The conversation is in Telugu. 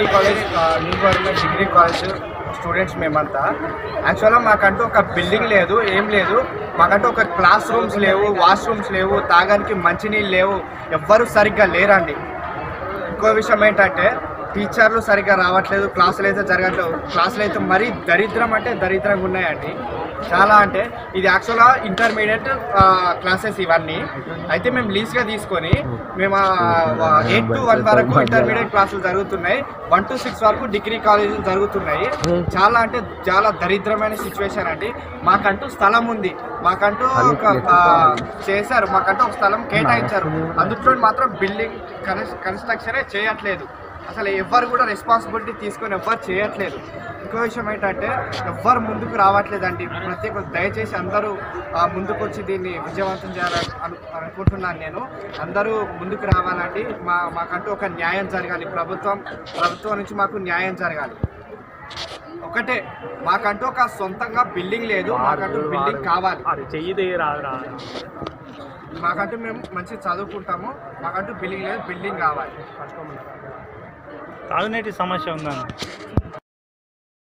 డిగ్రీ కాలేజ్ ఆ, new government degree college students మేమంతా యాక్చువల్గా మాకంటూ ఒక బిల్డింగ్ లేదు ఏం లేదు మాకంటూ ఒక క్లాస్ రూమ్స్ లేవు వాష్రూమ్స్ లేవు తాగడానికి మంచినీళ్ళు లేవు ఎవ్వరు సరిగ్గా లేరండి ఇంకో విషయం ఏంటంటే టీచర్లు సరిగ్గా రావట్లేదు క్లాసులు అయితే జరగట్లేదు క్లాసులు అయితే మరీ దరిద్రం అంటే దరిద్రంగా ఉన్నాయండి చాలా అంటే ఇది యాక్చువల్గా ఇంటర్మీడియట్ క్లాసెస్ ఇవన్నీ అయితే మేము లీజ్గా తీసుకొని మేము ఎయిట్ టు వన్ వరకు ఇంటర్మీడియట్ క్లాసులు జరుగుతున్నాయి వన్ టు సిక్స్ వరకు డిగ్రీ కాలేజీలు జరుగుతున్నాయి చాలా అంటే చాలా దరిద్రమైన సిచ్యువేషన్ అండి మాకంటూ స్థలం ఉంది మాకంటూ ఒక ఆ, చేశారు మాకంటూ ఒక స్థలం కేటాయించారు అందులో మాత్రం బిల్డింగ్ కన్స్ట్రక్షనే చేయట్లేదు అసలు ఎవ్వరు కూడా రెస్పాన్సిబిలిటీ తీసుకొని ఎవ్వరు చేయట్లేదు ఇంకో విషయం ఏంటంటే ఎవ్వరు ముందుకు రావట్లేదండి ప్రతి ఒక్క దయచేసి అందరూ ఆ, ముందుకు వచ్చి దీన్ని విజయవంతం చేయాలని అను అనుకుంటున్నాను నేను అందరూ ముందుకు రావాలండి మా మాకంటూ ఒక న్యాయం జరగాలి ప్రభుత్వం ప్రభుత్వం నుంచి మాకు న్యాయం జరగాలి ఒకటే మాకంటూ ఒక సొంతంగా బిల్డింగ్ లేదు మాకంటూ బిల్డింగ్ కావాలి అది చెయ్యి రాదురా మాకంటూ మేము మంచిగా చదువుకుంటాము మాకంటూ బిల్డింగ్ లేదు బిల్డింగ్ కావాలి తాగునీటి సమస్య ఉందండి